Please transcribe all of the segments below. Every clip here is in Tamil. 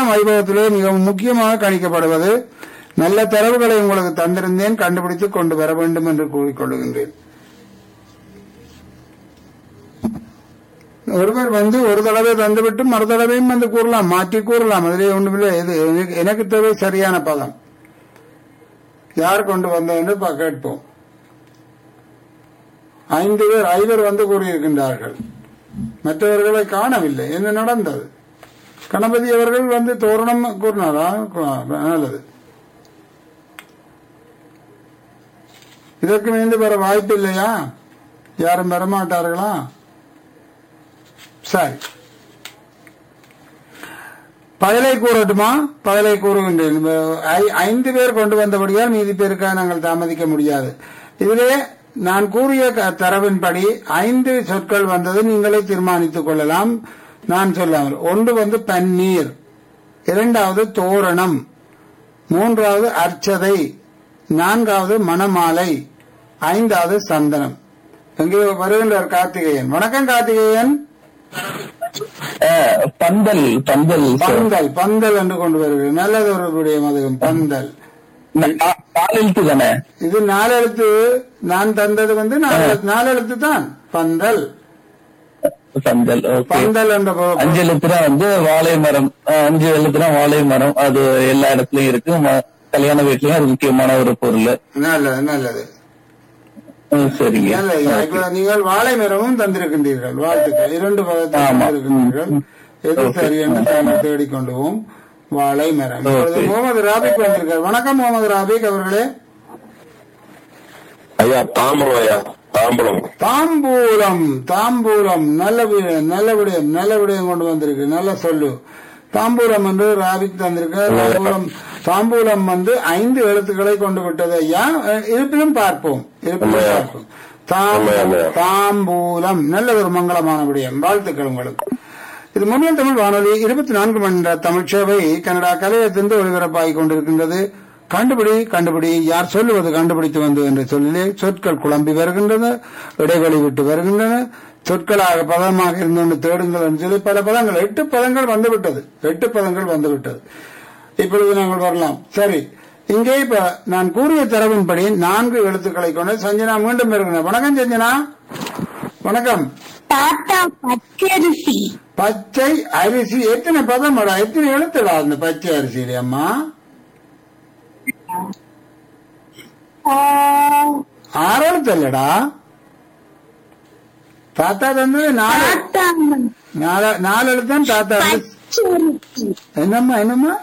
வைபவத்திலே மிகவும் முக்கியமாக கணிக்கப்படுவது நல்ல தரவுகளை உங்களுக்கு தந்திருந்தேன் கண்டுபிடித்து கொண்டு வர வேண்டும் என்று கூறிக்கொள்கின்றேன் ஒருவர் வந்து ஒரு தடவை தந்துவிட்டு மறு தடவையும் வந்து கூறலாம் மாற்றி கூறலாம் அதிலே ஒன்றுமில்லை இது எனக்கு- எனக்கு தேவை சரியான பதம் யார் கொண்டு வந்தது என்று பா- கேட்போம் ஐந்து பேர் ஐவர் வந்து கூறியிருக்கின்றார்கள் மற்றவர்களை காணவில்லை என்ன நடந்தது கணபதி அவர்கள் வந்து தோரணம் கூறினாரா கு- நல்லது இதற்கு மீண்டு வர வாய்ப்பு இல்லையா யாரும் வரமாட்டார்களா சரி பதிலை கூறட்டுமா பதிலை கூறுகின்றேன் ஐ- ஐந்து பேர் கொண்டு வந்தபடியால் மீதி பேருக்காக நாங்கள் தாமதிக்க முடியாது இதிலே நான் கூறிய க- தரவின்படி ஐந்து சொற்கள் வந்தது நீங்களே தீர்மானித்துக் கொள்ளலாம் நான் சொல்லாமல் ஒன்று வந்து பன்னீர் இரண்டாவது தோரணம் மூன்றாவது அர்ச்சதை நான்காவது மணமாலை ஐந்தாவது சந்தனம் எங்கே வருகின்றார் கார்த்திகேயன் வணக்கம் கார்த்திகேயன் அஹ், பந்தல் பந்தல் சார். பந்தல் பந்தல் என்று கொண்டு வருகிறேன் நல்லது ஒரு விடயம் அதுவும் பந்தல் நா- நாலெழுத்து தானே இது நாலெழுத்து நான் தந்தது வந்து நாலு- நாலெழுத்து தான் பந்தல் பந்தல் ஓகே பந்தல் என்ற பொ- அஞ்சு எழுத்துனா வந்து வாழை மரம் அஹ், அஞ்சு எழுத்துனா வாழை மரம் அது எல்லா இடத்துலயும் இருக்கு ம- கல்யாண வீட்லயும் அது முக்கியமான ஒரு பொருள் நல்லது நல்லது அஹ், சரிங்க நல்லது இப்ப நீங்கள் வாழை மரமும் தந்திருக்கின்றீர்கள் வாழ்த்துக்கள் இரண்டு பதத்தை ஆமா. தந்திருக்கின்றீர்கள் எது சரி என்று தாங்கள் தேடிக்கொண்டு போவோம் வாழை மரம் இப்பொழுது ஓகே. முகமது ராபிக் வந்திருக்கார் வணக்கம் முகமது ராபிக் அவர்களே ஐயா தாம்பரம் ஐயா தாம்பரம் தாம்பூலம் தாம்பூலம் நல்ல வி- நல்ல விடயம் நல்ல விடயம் கொண்டு வந்திருக்கு நல்ல சொல்லு தாம்பூலம் என்று ராபிக் தந்திருக்க தாம்பூலம் தாம்பூலம் வந்து ஐந்து எழுத்துக்களை கொண்டு விட்டது ஐயா அஹ், இருப்பினும் பார்ப்போம் இருப்பினும் ஆமாய்யா. பார்ப்போம் தாம்- ஆமாய்யா, ஆமாய்யா. தாம்பூலம் நல்ல ஒரு மங்களமான விடயம் வாழ்த்துக்கள் உங்களுக்கு இது முன்னில் தமிழ் வானொலி இருபத்தி நான்கு மணி நேர தமிழ் சேவை கனடா கலையத்திலிருந்து ஒளிபரப்பாகிக் கொண்டிருக்கின்றது கண்டுபிடி கண்டுபிடி யார் சொல்லுவது கண்டுபிடித்து வந்தது என்ற சொல்லிலே சொற்கள் குழம்பி வருகின்றன இடைவெளி விட்டு வருகின்றன சொற்களாக பதமாக இருந்து தேடுங்கள் என்று சொல்லி பல பதங்கள் எட்டு பதங்கள் வந்துவிட்டது எட்டு பதங்கள் வந்துவிட்டது இப்பொழுது நாங்கள் வரலாம் சரி இங்கே இப்ப நான் கூறிய தரவின்படி நான்கு எழுத்துக்களை கொண்டு சஞ்சனா மீண்டும் வருகிறேன் வணக்கம் சஞ்சனா வணக்கம் தாத்தா பச்சரிசி பச்சை அரிசி எத்தனை பதம் அடா எத்தனை எழுத்துடா அந்த பச்சை அரிசியில அம்மா ஆஹ், ஆறு எழுத்து இல்லடா தாத்தா தந்தது நாலு தாத்தா நாலு நாலு எழுத்தான் தாத்தா வந்து- பச்சரிசி என்னம்மா என்னம்மா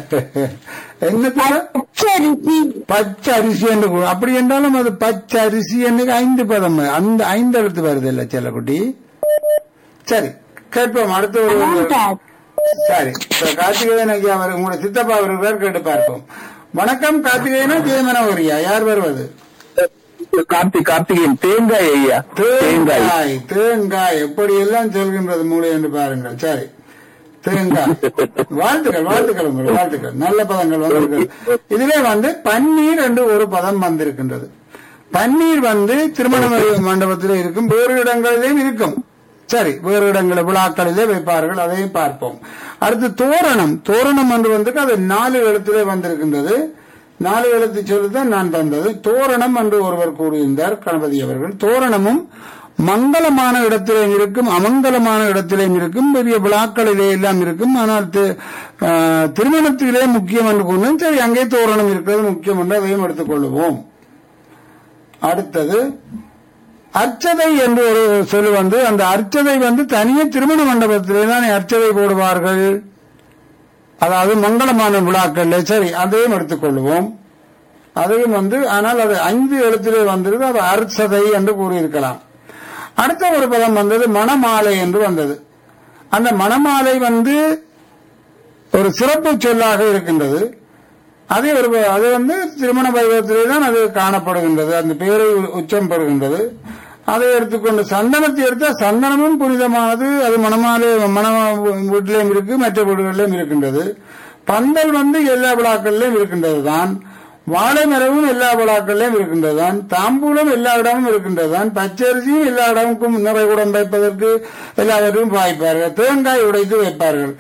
என்ன பச்சரிசி பச்சை அரிசி என்று கூறு. அப்படி என்றாலும் அது பச்சை அரிசி என்று ஐந்து பதம் அந்த ஐந்து எழுத்து வருது இல்ல செல்லக்குட்டி சரி கேட்போம் அடுத்த ஒரு ஆமாம். சரி இப்ப கார்த்திகேயன் ஐயா அவர் உங்களோட சித்தப்பா வருகிறார் கேட்டு பார்ப்போம் வணக்கம் கார்த்திகேயனா ஜெயமனோரியா யார் வருவது கார்த்தி கார்த்திகேயன் தேங்காய் ஐயா தேங்காய் தேங்காய் தேங்காய் எப்படி எல்லாம் சொல்கின்றது மூளை என்று பாருங்கள் சரி தேங்காய் வாழ்த்துக்கள் வாழ்த்துக்கள் உங்களுக்கு வாழ்த்துக்கள் நல்ல பதங்கள் வந்திருக்கிறது இதிலே வந்து பன்னீர் என்று ஒரு பதம் வந்திருக்கின்றது பன்னீர் வந்து திருமண மண்டபத்தில் இருக்கும் வேறு இடங்களிலேயும் இருக்கும் சரி வேறு இடங்களில் விழாக்களிலே வைப்பார்கள் அதையும் பார்ப்போம் அடுத்து தோரணம் தோரணம் என்று வந்துட்டு அது நாலு எழுத்திலே வந்திருக்கின்றது நாலு எழுத்து சொல்லிதான் நான் தந்தது தோரணம் என்று ஒருவர் கூறியிருந்தார் கணபதி அவர்கள் தோரணமும் மங்களமான இடத்திலே இருக்கும் அமங்கலமான இடத்திலே இருக்கும் பெரிய விழாக்களிலே எல்லாம் இருக்கும் ஆனால் தி- ஆ, திருமணத்திலே முக்கியம் என்று கூறினேன் சரி அங்கே தோரணம் இருக்கிறது முக்கியம் என்று அதையும் எடுத்துக் கொள்ளுவோம் அடுத்தது அர்ச்சதை என்று ஒரு சொல் வந்து அந்த அர்ச்சதை வந்து தனியே திருமண மண்டபத்திலே தான் அர்ச்சதை போடுவார்கள் அதாவது மங்களமான விழாக்கள்ல சரி அதையும் எடுத்துக்கொள்வோம் அதையும் வந்து ஆனால் அது ஐந்து எழுத்திலே வந்திருக்கு அது அர்ச்சதை என்று கூறியிருக்கலாம் அடுத்த ஒரு பதம் வந்தது மணமாலை என்று வந்தது அந்த மணமாலை வந்து ஒரு சிறப்பு சொல்லாக இருக்கின்றது அது ஒரு அது வந்து திருமண வைபவத்திலே தான் அது காணப்படுகின்றது அந்த பேரை உ- உச்சம் பெறுகின்றது அதை எடுத்துக்கொண்டு சந்தனத்தை எடுத்தா சந்தனமும் புனிதமானது அது மணமாலே மண வீட்டிலையும் இருக்கு மற்ற வீடுகளிலும் இருக்கின்றது பந்தல் வந்து எல்லா விழாக்களிலும் இருக்கின்றது தான் வாழை மரமும் எல்லா விழாக்களிலும் இருக்கின்றது தான் தாம்பூலம் எல்லா இடமும் இருக்கின்றது தான் பச்சரிசியும் எல்லா இடமுக்கும் நிறைகுடம் வைப்பதற்கு எல்லாவற்றையும் வாய்ப்பார்கள் தேங்காய் உடைத்து வைப்பார்கள்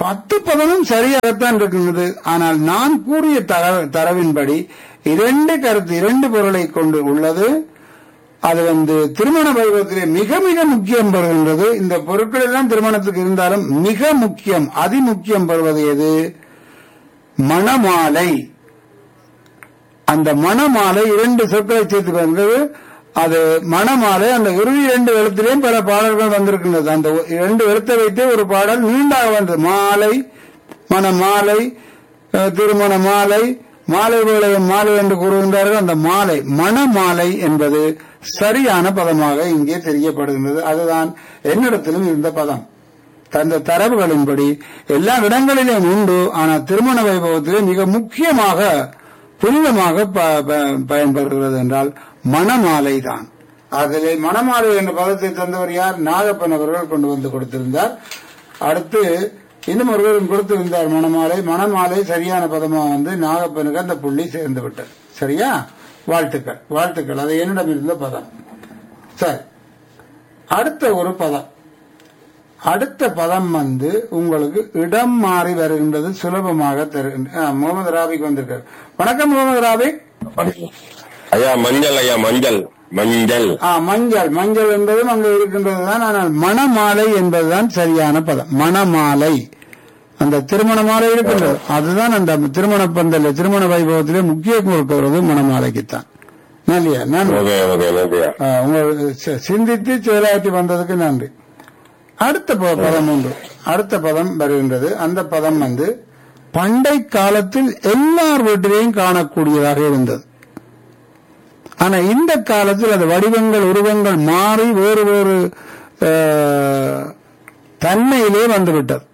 பத்து பதமும் சரியாகத்தான் இருக்கின்றது ஆனால் நான் கூறிய தர- தரவின்படி இரண்டு கருத்து இரண்டு பொருளை கொண்டு உள்ளது அது வந்து திருமண வைபவத்திலே மிக மிக முக்கியம் பெறுகின்றது இந்த பொருட்கள் எல்லாம் திருமணத்துக்கு இருந்தாலும் மிக முக்கியம் அதிமுக்கியம் பெறுவது எது மணமாலை அந்த மணமாலை இரண்டு சொற்களை சேர்த்து வந்தது அது மணமாலை அந்த இறுதி இரண்டு எழுத்திலேயும் பல பாடல்கள் வந்திருக்கின்றது அந்த ஒ- இரண்டு எழுத்தை வைத்தே ஒரு பாடல் நீண்டாக வந்தது மாலை மணமாலை அஹ், திருமண மாலை மாலை வேளையும் மாலை என்று கூறுகின்றார்கள் அந்த மாலை மணமாலை என்பது சரியான பதமாக இங்கே தெரியப்படுகின்றது அதுதான் என்னிடத்திலும் இருந்த பதம் தந்த தரவுகளின்படி எல்லா இடங்களிலும் உண்டு ஆனால் திருமண வைபவத்திலே மிக முக்கியமாக புனிதமாக ப- ப- பயன்படுகிறது என்றால் மணமாலை தான் அதிலே மணமாலை என்ற பதத்தை தந்தவர் யார் நாகப்பன் அவர்கள் கொண்டு வந்து கொடுத்திருந்தார் அடுத்து இன்னும் ஒருவரும் கொடுத்திருந்தார் மணமாலை மணமாலை சரியான பதமாக வந்து நாகப்பனுக்கு அந்த புள்ளி சேர்ந்து விட்டது சரியா வாழ்த்துக்கள் வாழ்த்துக்கள் அது என்னிடம் இருந்த பதம் சரி அடுத்த ஒரு பதம் அடுத்த பதம் வந்து உங்களுக்கு இடம் மாறி வருகின்றது சுலபமாக தருகின்ற ஆ, முகமது ராபிக் வந்திருக்காரு வணக்கம் முகமது ராபிக் ஐயா மஞ்சள் ஐயா மஞ்சள் மஞ்சள் ஆ மஞ்சள் மஞ்சள் என்பதும் அங்கு இருக்கின்றதுதான் ஆனால் மணமாலை என்பதுதான் சரியான பதம் மணமாலை அந்த திருமண மாலை இருக்கின்றது அதுதான் அந்த திருமண பந்தல் திருமண வைபவத்திலே முக்கிய கொடுக்கிறது மணமாலைக்குத்தான் நல்லியா நன்றி ஓகே ஓகே நன்றியா ஆ, உங்கள் சி- சிந்தித்து செயலாற்றி வந்ததுக்கு நன்றி அடுத்த ப- பதம் உண்டு அடுத்த பதம் வருகின்றது அந்த பதம் வந்து பண்டை காலத்தில் எல்லார் வீட்டிலையும் காணக்கூடியதாக இருந்தது ஆனா இந்த காலத்தில் அது வடிவங்கள் உருவங்கள் மாறி வேறு வேறு ஆ, தன்மையிலே வந்துவிட்டது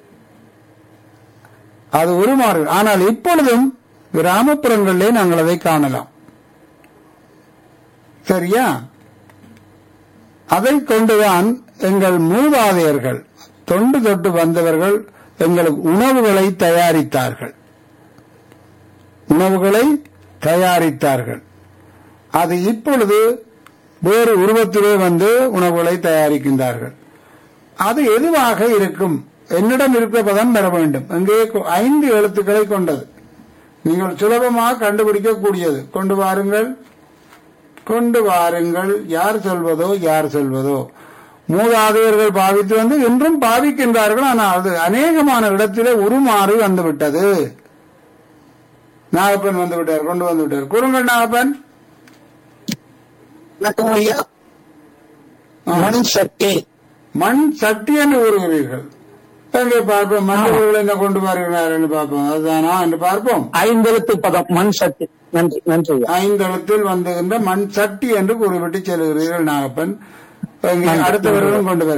அது உருமாறு ஆனால் இப்பொழுதும் கிராமப்புறங்களிலே நாங்கள் அதை காணலாம் சரியா அதை கொண்டுதான் எங்கள் மூதாதையர்கள் தொண்டு தொட்டு வந்தவர்கள் எங்களுக்கு உணவுகளை தயாரித்தார்கள் உணவுகளை தயாரித்தார்கள் அது இப்பொழுது வேறு உருவத்திலே வந்து உணவுகளை தயாரிக்கின்றார்கள் அது எதுவாக இருக்கும் என்னிடம் இருக்கிற பதம் பெற வேண்டும் அங்கே கொ- ஐந்து எழுத்துக்களை கொண்டது நீங்கள் சுலபமாக கண்டுபிடிக்கக்கூடியது கொண்டு வாருங்கள் கொண்டு வாருங்கள் யார் சொல்வதோ யார் சொல்வதோ மூதாதையர்கள் பாவித்து வந்து இன்றும் பாவிக்கின்றார்கள் ஆனால் அது அநேகமான இடத்திலே உருமாறி வந்துவிட்டது நாகப்பன் வந்து விட்டார் கொண்டு வந்து விட்டார் கூறுங்கள் நாகப்பன் வணக்கம் ஐயா ஆ. மண் சட்டி மண் சட்டி என்று கூறுகிறீர்கள் எங்கே பார்ப்போம் மற்றவர்கள் என்ன கொண்டு வருகிறார்கள் என்று பார்ப்போம் அதுதானா என்று பார்ப்போம் ஐந்தெழுத்து பதம் மண் சட்டி நன்றி நன்றி ஐயா ஐந்தளத்தில் வந்துகின்ற மண் சட்டி என்று கூறிவிட்டு செல்கிறீர்கள் நாகப்பன் இங்கே அடுத்தவர்களும் கொண்டு வர